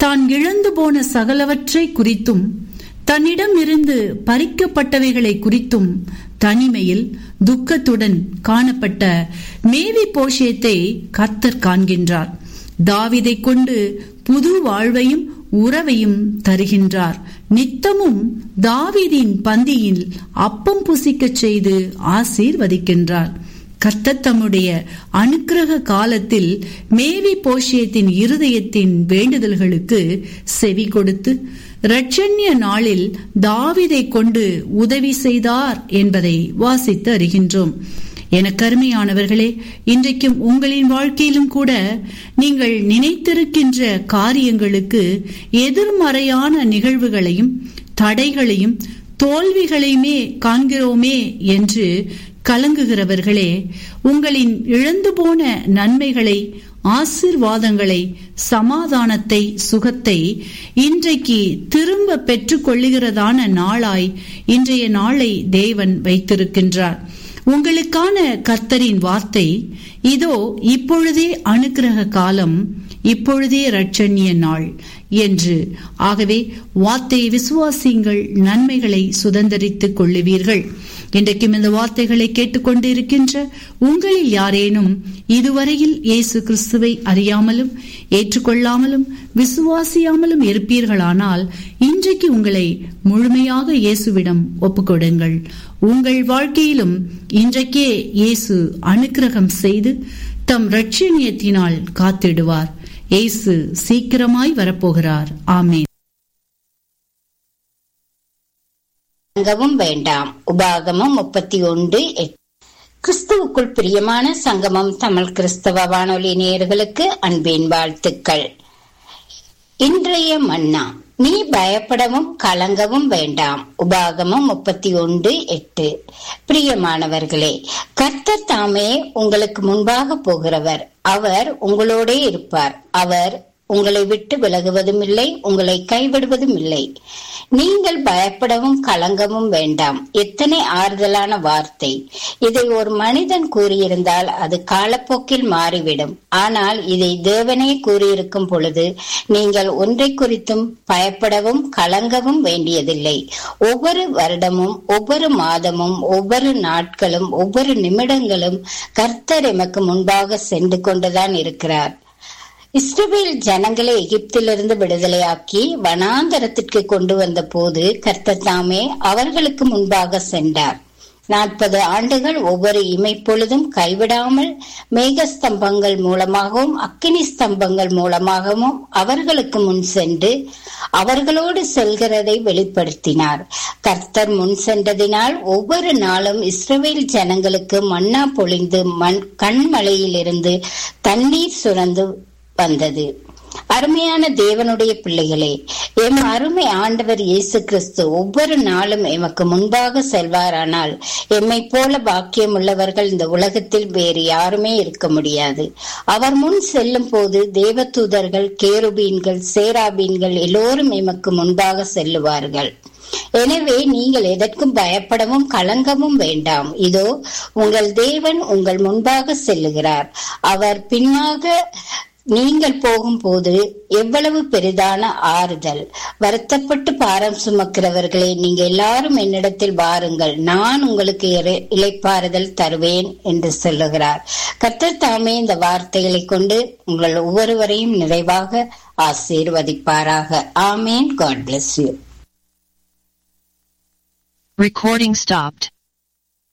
தான் இழந்து போன சகலவற்றை குறித்தும் தன்னிடம் இருந்து பறிக்கப்பட்டவைகளை குறித்தும் தனிமையில் துக்கத்துடன் காணப்பட்ட மேவி போஷியத்தை கர்த்தர் காண்கின்றார் தாவிதை கொண்டு புது வாழ்வையும் உறவையும் தருகின்றார் நித்தமும் தாவிதின் பந்தியில் அப்பம் புசிக்கச் செய்து ஆசீர்வதிக்கின்றார் கர்த்தர் தம்முடைய அனுக்கிரக காலத்தில் மேவி போஷியத்தின் இருதயத்தின் வேண்டுதல்களுக்கு செவி கொடுத்து இரட்சண்ய நாளில் தாவிதை கொண்டு உதவி செய்தார் என்பதை வாசித்து அறிகின்றோம் எனக்கருமையானவர்களே இன்றைக்கும் உங்களின் வாழ்க்கையிலும் கூட நீங்கள் நினைத்திருக்கின்ற காரியங்களுக்கு எதிர்மறையான நிகழ்வுகளையும் தடைகளையும் தோல்விகளையுமே காண்கிறோமே என்று கலங்குகிறவர்களே உங்களின் இழந்து போன நன்மைகளை ஆசிர்வாதங்களை சமாதானத்தை சுகத்தை இன்றைக்கு திரும்ப பெற்றுக்கொள்ளுகிறதான நாளாய் இன்றைய நாளை தேவன் வைத்திருக்கின்றார் உங்களுக்கான கர்த்தரின் வார்த்தை இதோ இப்பொழுதே அனுக்கிரக காலம் இப்பொழுதே ரட்சண்ய நாள் என்று ஆகவே வார்த்தையை விசுவாசியுங்கள் நன்மைகளை சுதந்திரித்துக் கொள்ளுவீர்கள் இன்றைக்கும் இந்த வார்த்தைகளை கேட்டுக்கொண்டு இருக்கின்ற உங்களில் யாரேனும் இதுவரையில் இயேசு கிறிஸ்துவை அறியாமலும் ஏற்றுக்கொள்ளாமலும் விசுவாசியாமலும் இருப்பீர்களானால் இன்றைக்கு உங்களை முழுமையாக இயேசுவிடம் ஒப்புக்கொடுங்கள் உங்கள் வாழ்க்கையிலும் இன்றைக்கே இயேசு அனுக்கிரகம் செய்து தம் ரட்சணியத்தினால் காத்திடுவார் இயேசு சீக்கிரமாய் வரப்போகிறார் ஆமேன் சங்கமும் வேண்டாம் உபாகமம் முப்பத்தி ஒன்று கிறிஸ்துவுக்குள் பிரியமான சங்கமம் தமிழ் கிறிஸ்தவ வானொலி நேயர்களுக்கு அன்பின் வாழ்த்துக்கள் இன்றைய மன்னா நீ பயப்படவும் கலங்கவும் வேண்டாம் உபாகமம் முப்பத்தி ஒன்று எட்டு பிரியமானவர்களே கர்த்தர் தாமே உங்களுக்கு முன்பாக போகிறவர் அவர் உங்களோடே இருப்பார் அவர் உங்களை விட்டு விலகுவதும் இல்லை உங்களை கைவிடுவதும் இல்லை நீங்கள் பயப்படவும் கலங்கவும் வேண்டாம் எத்தனை ஆறுதலான வார்த்தை இதை ஒரு மனிதன் கூறியிருந்தால் அது காலப்போக்கில் மாறிவிடும் ஆனால் இதை தேவனே கூறியிருக்கும் பொழுது நீங்கள் ஒன்றை குறித்தும் பயப்படவும் கலங்கவும் வேண்டியதில்லை ஒவ்வொரு வருடமும் ஒவ்வொரு மாதமும் ஒவ்வொரு நாட்களும் ஒவ்வொரு நிமிடங்களும் கர்த்தர் எமக்கு முன்பாக சென்று கொண்டுதான் இருக்கிறார் இஸ்ரவேல் ஜனங்களை எகிப்திலிருந்து விடுதலையாக்கி வனாந்தரத்திற்கு கொண்டு வந்த போது கர்த்தர் தாமே அவர்களுக்கு முன்பாக சென்றார் நாற்பது ஆண்டுகள் ஒவ்வொரு இமைப்பொழுதும் கைவிடாமல் மேகஸ்தம்பங்கள் மூலமாகவும் அக்கினி ஸ்தம்பங்கள் மூலமாகவும் அவர்களுக்கு முன் சென்று அவர்களோடு செல்கிறதை வெளிப்படுத்தினார் கர்த்தர் முன் சென்றதினால் ஒவ்வொரு நாளும் இஸ்ரவேல் ஜனங்களுக்கு மன்னா பொழிந்து மண் கண்மலையிலிருந்து தண்ணீர் சுரந்து வந்தது அருமையான தேவனுடைய பிள்ளைகளே எம் அருமை ஆண்டவர் இயேசு கிறிஸ்து ஒவ்வொரு நாளும் எமக்கு முன்பாக செல்வாரானால் எம்மை போல பாக்கியம் உள்ளவர்கள் இந்த உலகத்தில் வேறு யாருமே இருக்க முடியாது அவர் முன் செல்லும் போது தேவதூதர்கள் கேருபீன்கள் சேராபீன்கள் எல்லோரும் எமக்கு முன்பாக செல்லுவார்கள் எனவே நீங்கள் எதற்கும் பயப்படவும் கலங்கவும் வேண்டாம் இதோ உங்கள் தேவன் உங்கள் முன்பாக செல்லுகிறார் அவர் பின்னாக நீங்கள் போகும்போது எவ்வளவு பெரிதான ஆறுதல் வருத்தப்பட்டு பாரம் சுமக்கிறவர்களே நீங்க எல்லாரும் என்னிடத்தில் வாருங்கள் நான் உங்களுக்கு இலைப்பாறுதல் தருவேன் என்று சொல்லுகிறார் கர்த்தர் தாமே இந்த வார்த்தைகளை கொண்டு உங்கள் ஒவ்வொருவரையும் நிறைவாக ஆசீர்வதிப்பாராக amen God bless you Recording stopped.